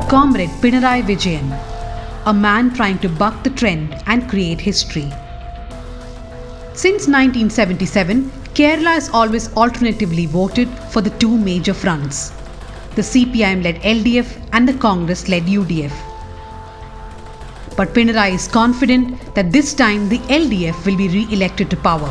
Comrade Pinarayi Vijayan, a man trying to buck the trend and create history. Since 1977, Kerala has always alternatively voted for the two major fronts the CPIM led LDF and the Congress led UDF. But Pinarayi is confident that this time the LDF will be re elected to power.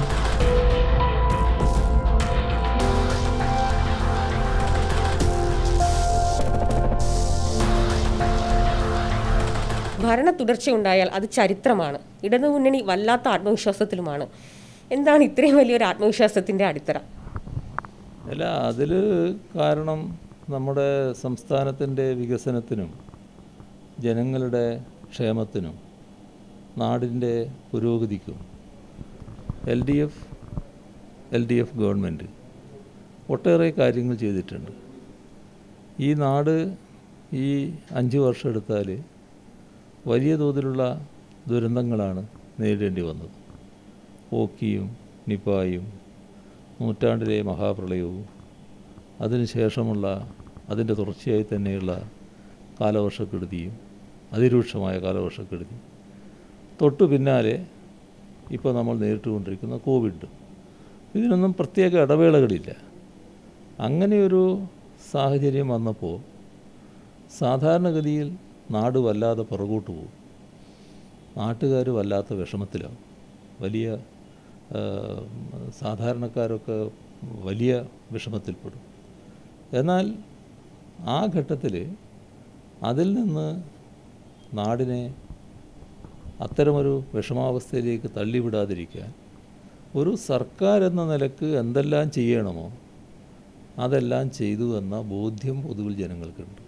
ഭരണ തുടർച്ചയുണ്ടായാൽ അത് ചരിത്രമാണ് ഇടതുമുന്നണി വല്ലാത്ത ആത്മവിശ്വാസത്തിലുമാണ് എന്താണ് ഇത്രയും വലിയൊരു ആത്മവിശ്വാസത്തിൻ്റെ അടിത്തറ അല്ല അതിൽ കാരണം നമ്മുടെ സംസ്ഥാനത്തിൻ്റെ വികസനത്തിനും ജനങ്ങളുടെ ക്ഷേമത്തിനും നാടിൻ്റെ പുരോഗതിക്കും L D F L D F government ഒട്ടേറെ കാര്യങ്ങൾ ചെയ്തിട്ടുണ്ട് ഈ നാട് ഈ അഞ്ച് വർഷം എടുത്താൽ വലിയ തോതിലുള്ള ദുരന്തങ്ങളാണ് നേരിടേണ്ടി വന്നത് ഓക്കിയും നിപ്പായും നൂറ്റാണ്ടിലെ മഹാപ്രളയവും അതിനുശേഷമുള്ള അതിൻ്റെ തുടർച്ചയായി തന്നെയുള്ള കാലവർഷക്കെടുതിയും അതിരൂക്ഷമായ കാലവർഷക്കെടുതി തൊട്ടു പിന്നാലെ ഇപ്പോൾ നമ്മൾ നേരിട്ടുകൊണ്ടിരിക്കുന്ന കോവിഡ് ഇതിനൊന്നും പ്രത്യേക ഇടവേളകളില്ല അങ്ങനെയൊരു സാഹചര്യം വന്നപ്പോൾ സാധാരണഗതിയിൽ നാട് വല്ലാതെ പുറകോട്ട് പോകും നാട്ടുകാർ വല്ലാത്ത വിഷമത്തിലാവും വലിയ ആ, സാധാരണക്കാരൊക്കെ വലിയ വിഷമത്തിൽപ്പെടും എന്നാൽ ആ ഘട്ടത്തിൽ അതിൽ നിന്ന് നാടിനെ അത്തരമൊരു വിഷമാവസ്ഥയിലേക്ക് തള്ളിവിടാതിരിക്കാൻ ഒരു സർക്കാർ എന്ന നിലക്ക് എന്തെല്ലാം ചെയ്യണമോ അതെല്ലാം ചെയ്തു എന്ന ബോധ്യം പൊതുവിൽ ജനങ്ങൾക്കുണ്ട്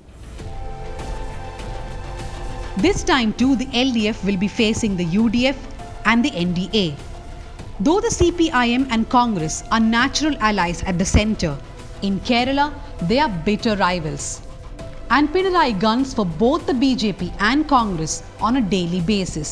This time too, the LDF will be facing the UDF and the NDA. Though the CPIM and Congress are natural allies at the centre, in Kerala they are bitter rivals. And Pinarayi guns for both the BJP and Congress on a daily basis.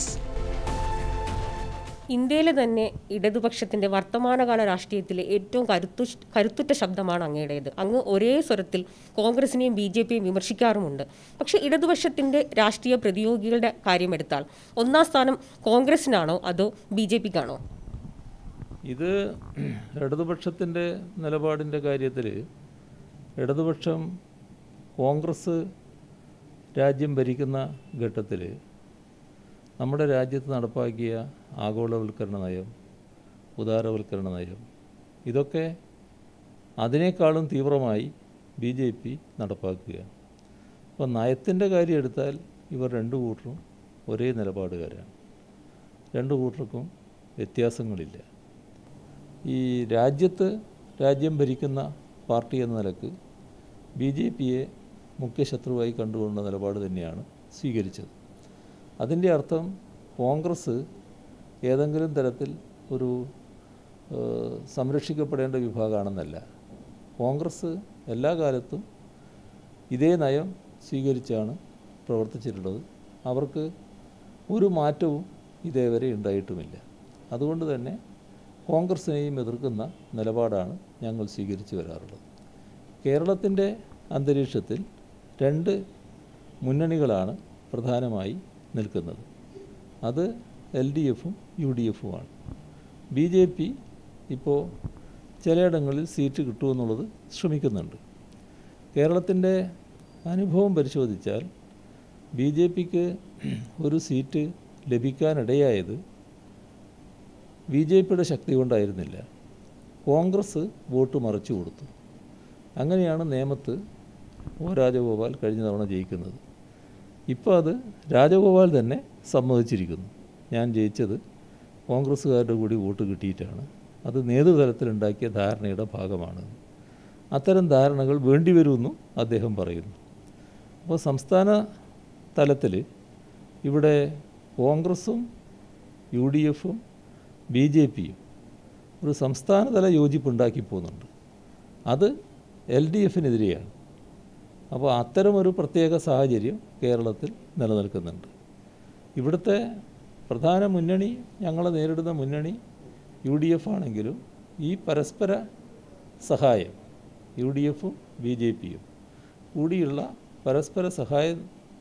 ഇന്ത്യയിലെ തന്നെ ഇടതുപക്ഷത്തിന്റെ വർത്തമാനകാല രാഷ്ട്രീയത്തിലെ ഏറ്റവും കരുത്തു കരുത്തുറ്റ ശബ്ദമാണ് അങ്ങയുടേത് അങ്ങ് ഒരേ സ്വരത്തിൽ കോൺഗ്രസിനെയും ബി ജെ പിയും വിമർശിക്കാറുമുണ്ട് പക്ഷേ ഇടതുപക്ഷത്തിന്റെ രാഷ്ട്രീയ പ്രതിയോഗികളുടെ കാര്യമെടുത്താൽ ഒന്നാം സ്ഥാനം കോൺഗ്രസിനാണോ അതോ ബി ജെ പിക്കാണോ ഇത് ഇടതുപക്ഷത്തിൻ്റെ നിലപാടിൻ്റെ കാര്യത്തിൽ ഇടതുപക്ഷം കോൺഗ്രസ് രാജ്യം ഭരിക്കുന്ന ഘട്ടത്തിൽ നമ്മുടെ രാജ്യത്ത് നടപ്പാക്കിയ ആഗോളവൽക്കരണ നയം ഉദാരവൽക്കരണ നയം ഇതൊക്കെ അതിനേക്കാളും തീവ്രമായി ബി ജെ പി നടപ്പാക്കുകയാണ് അപ്പോൾ നയത്തിൻ്റെ കാര്യം എടുത്താൽ ഇവർ രണ്ടു കൂട്ടരും ഒരേ നിലപാടുകാരാണ് രണ്ടു കൂട്ടർക്കും വ്യത്യാസങ്ങളില്ല ഈ രാജ്യത്ത് രാജ്യം ഭരിക്കുന്ന പാർട്ടി എന്ന നിലക്ക് ബി ജെ പിയെ മുഖ്യ ശത്രുവായി കണ്ടുകൊണ്ട നിലപാട് തന്നെയാണ് സ്വീകരിച്ചത് അതിൻ്റെ അർത്ഥം കോൺഗ്രസ് ഏതെങ്കിലും തരത്തിൽ ഒരു ഏഹ്, സംരക്ഷിക്കപ്പെടേണ്ട വിഭാഗമാണെന്നല്ല കോൺഗ്രസ് എല്ലാ കാലത്തും ഇതേ നയം സ്വീകരിച്ചാണ് പ്രവർത്തിച്ചിട്ടുള്ളത് അവർക്ക് ഒരു മാറ്റവും ഇതേവരെ ഉണ്ടായിട്ടുമില്ല അതുകൊണ്ട് തന്നെ കോൺഗ്രസിനെയും എതിർക്കുന്ന നിലപാടാണ് ഞങ്ങൾ സ്വീകരിച്ചു വരാറുള്ളത് കേരളത്തിൻ്റെ അന്തരീക്ഷത്തിൽ രണ്ട് മുന്നണികളാണ് പ്രധാനമായി നിൽക്കുന്നത് അത് എൽ ഡി എഫും യു ഡി എഫുമാണ് ബി ജെ പി ഇപ്പോൾ ചിലയിടങ്ങളിൽ സീറ്റ് കിട്ടുമെന്നുള്ളത് ശ്രമിക്കുന്നുണ്ട് കേരളത്തിൻ്റെ അനുഭവം പരിശോധിച്ചാൽ ബി ജെ പിക്ക് ഒരു സീറ്റ് ലഭിക്കാനിടയായത് ബി ജെ പിയുടെ ശക്തി കൊണ്ടായിരുന്നില്ല കോൺഗ്രസ് വോട്ട് മറിച്ചു കൊടുത്തു അങ്ങനെയാണ് നേമത്ത് ഒ രാജഗോപാൽ കഴിഞ്ഞ തവണ ജയിക്കുന്നത് ഇപ്പോൾ അത് രാജഗോപാൽ തന്നെ സമ്മതിച്ചിരിക്കുന്നു ഞാൻ ജയിച്ചത് കോൺഗ്രസ്സുകാരുടെ കൂടി വോട്ട് കിട്ടിയിട്ടാണ് അത് നേതൃതലത്തിലുണ്ടാക്കിയ ധാരണയുടെ ഭാഗമാണ് അത്തരം ധാരണകൾ വേണ്ടിവരുമെന്നും അദ്ദേഹം പറയുന്നു അപ്പോൾ സംസ്ഥാന തലത്തിൽ ഇവിടെ കോൺഗ്രസും യു ഡി എഫും ബി ജെ പിയും ഒരു സംസ്ഥാനതല യോജിപ്പുണ്ടാക്കി പോകുന്നുണ്ട് അത് എൽ ഡി എഫിനെതിരെയാണ് അപ്പോൾ അത്തരമൊരു പ്രത്യേക സാഹചര്യം കേരളത്തിൽ നിലനിൽക്കുന്നുണ്ട് ഇവിടുത്തെ പ്രധാന മുന്നണി ഞങ്ങളെ നേരിടുന്ന മുന്നണി യു ഡി എഫ് ആണെങ്കിലും ഈ പരസ്പര സഹായം യു ഡി എഫും ബി ജെ പിയും കൂടിയുള്ള പരസ്പര സഹായം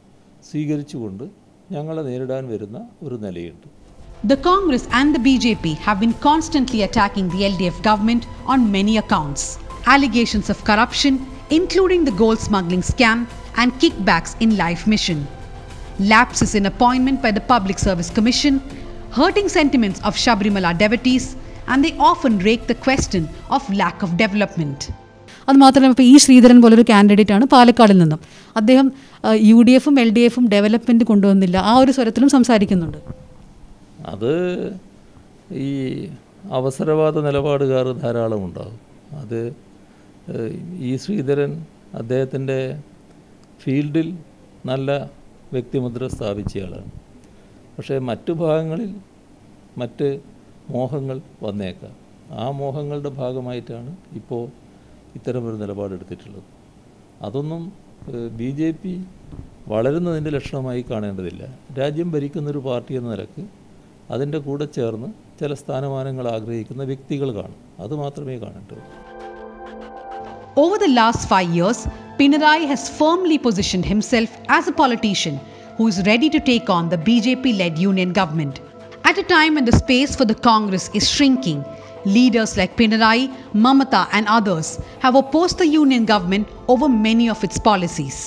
സ്വീകരിച്ചുകൊണ്ട് ഞങ്ങളെ നേരിടാൻ വരുന്ന ഒരു നിലയുണ്ട് The Congress and the BJP have been constantly attacking the LDF government on many accounts. Allegations of corruption, including the gold smuggling scam and kickbacks in Life Mission. Lapses in appointment by the Public Service Commission, hurting sentiments of Shabrimala devotees, and they often rake the question of lack of development. അത് മാത്രമല്ല ഇപ്പോൾ ഈ ശ്രീധരൻ പോലൊരു candidate ആണ് പാലക്കാടിൽ നിന്നും അദ്ദേഹം U D എഫും എൽ ഡി എഫും ഡെവലപ്മെൻറ്റ് കൊണ്ടുവന്നില്ല ആ ഒരു സ്വരത്തിലും സംസാരിക്കുന്നുണ്ട് അത് ഈ അവസരവാദ നിലപാടുകാർ ധാരാളം ഉണ്ടാകും അത് ഏഹ്, ഈ ശ്രീധരൻ അദ്ദേഹത്തിൻ്റെ ഫീൽഡിൽ നല്ല വ്യക്തിമുദ്ര സ്ഥാപിച്ചയാളാണ് പക്ഷേ മറ്റു ഭാഗങ്ങളിൽ മറ്റ് മോഹങ്ങൾ വന്നേക്കാം ആ മോഹങ്ങളുടെ ഭാഗമായിട്ടാണ് ഇപ്പോൾ ഇത്തരമൊരു നിലപാടെടുത്തിട്ടുള്ളത് അതൊന്നും ബി ജെ പി വളരുന്നതിൻ്റെ ലക്ഷണമായി കാണേണ്ടതില്ല രാജ്യം ഭരിക്കുന്നൊരു പാർട്ടി എന്ന നിലക്ക് അതിൻ്റെ കൂടെ ചേർന്ന് ചില സ്ഥാനമാനങ്ങൾ ആഗ്രഹിക്കുന്ന വ്യക്തികൾ കാണും അത് മാത്രമേ കാണേണ്ടൂ Over the last five years, Pinarayi has firmly positioned himself as a politician who is ready to take on the BJP led union government. At a time when the space for the Congress is shrinking, leaders like Pinarayi, Mamata, and others have opposed the union government over many of its policies.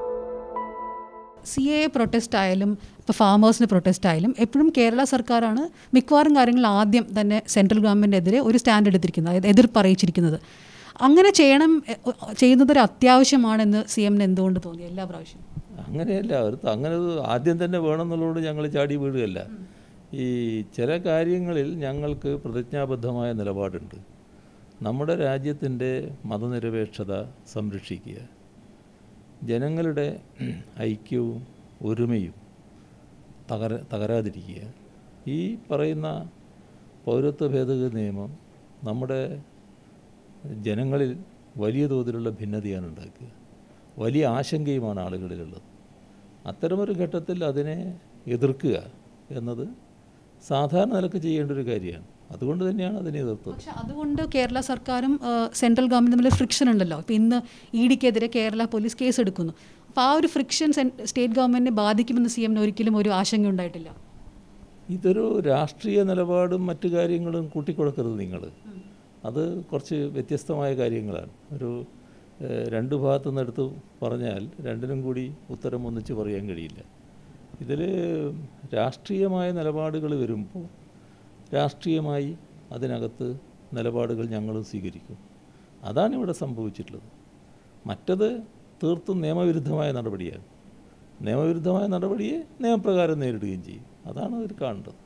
C A protest ആയാലും ഇപ്പോൾ ഫാമേഴ്സിന് protest ആയാലും എപ്പോഴും കേരള സർക്കാരാണ് മിക്കവാറും കാര്യങ്ങളിൽ ആദ്യം തന്നെ central ഗവൺമെൻറ്റിനെതിരെ ഒരു സ്റ്റാൻഡ് എടുത്തിരിക്കുന്നത് അതായത് എതിർപ്പ് അറിയിച്ചിരിക്കുന്നത് അങ്ങനെ ചെയ്യണം എ- ചെയ്യുന്നത് ഒരു അത്യാവശ്യമാണെന്ന് സി എമ്മിന് എന്തുകൊണ്ട് തോന്നി എല്ലാ പ്രാവശ്യവും അങ്ങനെയല്ല അവർ അങ്ങനെ ഒരു ആദ്യം തന്നെ വേണമെന്നുള്ളതുകൊണ്ട് ഞങ്ങൾ ചാടി വീഴുകയല്ല ഈ ചില കാര്യങ്ങളിൽ ഞങ്ങൾക്ക് പ്രതിജ്ഞാബദ്ധമായ നിലപാടുണ്ട് നമ്മുടെ രാജ്യത്തിൻ്റെ മതനിരപേക്ഷത സംരക്ഷിക്കുക ജനങ്ങളുടെ ഐക്യവും ഒരുമയും തകര തകരാതിരിക്കുക ഈ പറയുന്ന പൗരത്വ ഭേദഗതി നിയമം നമ്മുടെ ജനങ്ങളിൽ വലിയ തോതിലുള്ള ഭിന്നതയാണ് ഉണ്ടാക്കുക വലിയ ആശങ്കയുമാണ് ആളുകളിലുള്ളത് അത്തരമൊരു ഘട്ടത്തിൽ അതിനെ എതിർക്കുക എന്നത് സാധാരണ നിലക്ക് ചെയ്യേണ്ട ഒരു കാര്യമാണ് അതുകൊണ്ട് തന്നെയാണ് അതിനെ എതിർത്തത് പക്ഷെ അതുകൊണ്ട് കേരള സർക്കാരും ആ, സെൻട്രൽ ഗവൺമെൻറ് തമ്മിൽ ഫ്രിക്ഷൻ ഉണ്ടല്ലോ ഇപ്പോൾ ഇന്ന് ഇ ഡിക്കെതിരെ കേരള പോലീസ് കേസ് എടുക്കുന്നു അപ്പോൾ ആ ഒരു ഫ്രിക്ഷൻ സ്റ്റേറ്റ് ഗവൺമെൻറ്റിനെ ബാധിക്കുമെന്ന് സി എമ്മിന് ഒരിക്കലും ഒരു ആശങ്ക ഉണ്ടായിട്ടില്ല ഇതൊരു രാഷ്ട്രീയ നിലപാടും മറ്റു കാര്യങ്ങളും കൂട്ടിക്കൊടുക്കരുത് നിങ്ങൾ അത് കുറച്ച് വ്യത്യസ്തമായ കാര്യങ്ങളാണ് ഒരു ഏഹ്, രണ്ട് ഭാഗത്തു നിന്ന് എടുത്ത് പറഞ്ഞാൽ രണ്ടിനും കൂടി ഉത്തരം ഒന്നിച്ച് പറയാൻ കഴിയില്ല ഇതിൽ രാഷ്ട്രീയമായ നിലപാടുകൾ വരുമ്പോൾ രാഷ്ട്രീയമായി അതിനകത്ത് നിലപാടുകൾ ഞങ്ങളും സ്വീകരിക്കും അതാണ് ഇവിടെ സംഭവിച്ചിട്ടുള്ളത് മറ്റത് തീർത്തും നിയമവിരുദ്ധമായ നടപടിയാണ് നിയമവിരുദ്ധമായ നടപടിയെ നിയമപ്രകാരം നേരിടുകയും ചെയ്യും അതാണ് അതിൽ കാണേണ്ടത്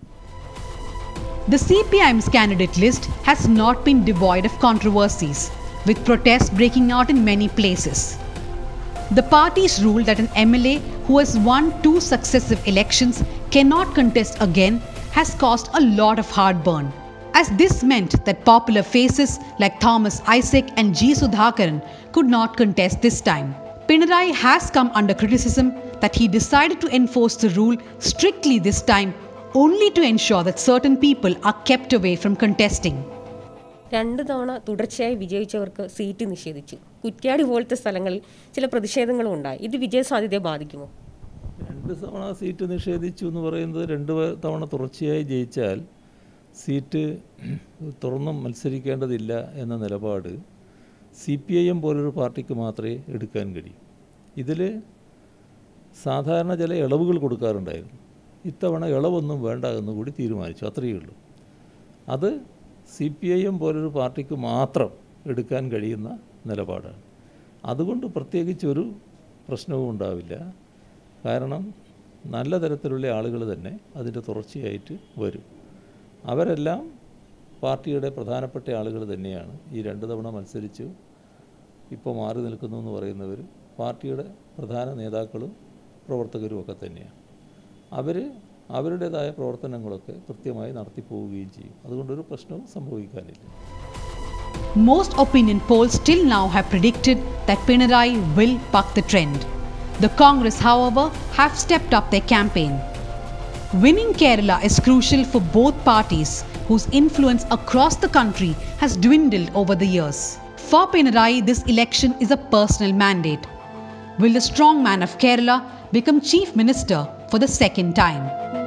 The CPIM's candidate list has not been devoid of controversies, with protests breaking out in many places. The party's rule that an MLA who has won two successive elections cannot contest again has caused a lot of heartburn, as this meant that popular faces like Thomas Isaac and G. Sudhakaran could not contest this time. Pinarayi has come under criticism that he decided to enforce the rule strictly this time only to ensure that certain people are kept away from contesting. രണ്ട് തവണ തുടർച്ചയായി വിജയിച്ചവർക്ക് seat നിഷേധിച്ചു കുറ്റ്യാടി പോലത്തെ സ്ഥലങ്ങളിൽ ചില പ്രതിഷേധങ്ങളും ഉണ്ടായി ഇത് വിജയസാധ്യതയെ ബാധിക്കുമോ രണ്ട് തവണ സീറ്റ് നിഷേധിച്ചു എന്ന് പറയുന്നത് രണ്ട് വ- തവണ തുടർച്ചയായി ജയിച്ചാൽ സീറ്റ് തുറന്നും മത്സരിക്കേണ്ടതില്ല എന്ന നിലപാട് സി പി ഐ എം പോലൊരു പാർട്ടിക്ക് മാത്രമേ എടുക്കാൻ കഴിയൂ ഇതിൽ സാധാരണ ചില ഇളവുകൾ കൊടുക്കാറുണ്ടായിരുന്നു ഇത്തവണ ഇളവൊന്നും വേണ്ട എന്ന് കൂടി തീരുമാനിച്ചു അത്രയേ ഉള്ളൂ അത് സി പി ഐ എം പോലൊരു പാർട്ടിക്ക് മാത്രം എടുക്കാൻ കഴിയുന്ന നിലപാടാണ് അതുകൊണ്ട് പ്രത്യേകിച്ചൊരു പ്രശ്നവും ഉണ്ടാവില്ല കാരണം നല്ല തരത്തിലുള്ള ആളുകൾ തന്നെ അതിൻ്റെ തുടർച്ചയായിട്ട് വരും അവരെല്ലാം പാർട്ടിയുടെ പ്രധാനപ്പെട്ട ആളുകൾ തന്നെയാണ് ഈ രണ്ട് തവണ മത്സരിച്ചു ഇപ്പോൾ മാറി നിൽക്കുന്നു എന്ന് പറയുന്നവർ പാർട്ടിയുടെ പ്രധാന നേതാക്കളും പ്രവർത്തകരും ഒക്കെ തന്നെയാണ് അവർ അവരുടേതായ പ്രവർത്തനങ്ങളൊക്കെ കൃത്യമായി നടത്തി പോവുകയും ചെയ്യും അതുകൊണ്ടൊരു പ്രശ്നവും സംഭവിക്കാനില്ല Most opinion polls till now have predicted that Pinarayi will buck the trend. The Congress, however, have stepped up their campaign. Winning Kerala is crucial for both parties, whose influence across the country has dwindled over the years. For Pinarayi, this election is a personal mandate. Will the strong man of Kerala become Chief Minister for the second time?